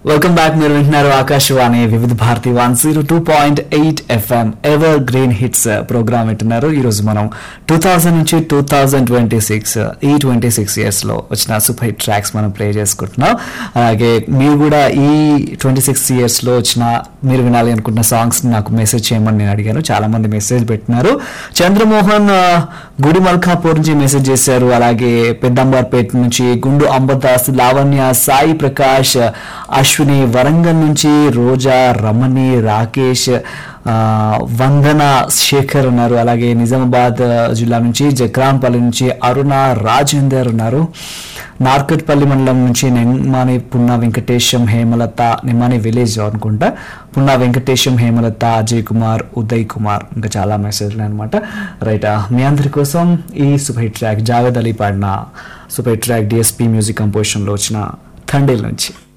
welcome back మీరు వింటున్నారు Akashvani Vividh Bharati one zero two point eight FM evergreen hits program వింటున్నారు ఈ రోజు మనం టూ థౌజండ్ నుంచి టూ థౌజండ్ ట్వంటీ సిక్స్ ఈ ట్వంటీ సిక్స్ ఇయర్స్ లో వచ్చిన సూపర్ హిట్ ట్రాక్స్ మనం ప్లే చేసుకుంటున్నాం అలాగే మీరు కూడా ఈ ట్వంటీ సిక్స్ ఇయర్స్ లో వచ్చిన మీరు వినాలి అనుకున్న సాంగ్స్ నాకు మెసేజ్ చేయమని నేను అడిగాను చాలా మంది మెసేజ్ పెట్టినారు చంద్రమోహన్ ఆ, గుడి మల్కాపూర్ నుంచి మెసేజ్ చేశారు అలాగే పెద్దంబర్పేట నుంచి గుండు అంబదాస్ లావణ్య సాయి ప్రకాష్ అశ్విని వరంగల్ నుంచి రోజా రమణి రాకేష్ ఆ, వందన శేఖర్ ఉన్నారు అలాగే నిజామాబాద్ జిల్లా నుంచి జక్రాన్పల్లి నుంచి అరుణ రాజేందర్ ఉన్నారు నార్కట్పల్లి మండలం నుంచి నిమ్మాని పున్న వెంకటేశం హేమలత నిమ్మాని విలేజ్ అనుకుంటా పున్న వెంకటేశం హేమలత అజయ్ కుమార్ ఉదయ్ కుమార్ ఇంకా చాలా మెసేజ్లు అనమాట రైట్ మీ అందరి కోసం ఈ super hit track Javed Ali పాడిన super hit track DSP music కంపోజిషన్లో వచ్చిన థండేల్ నుంచి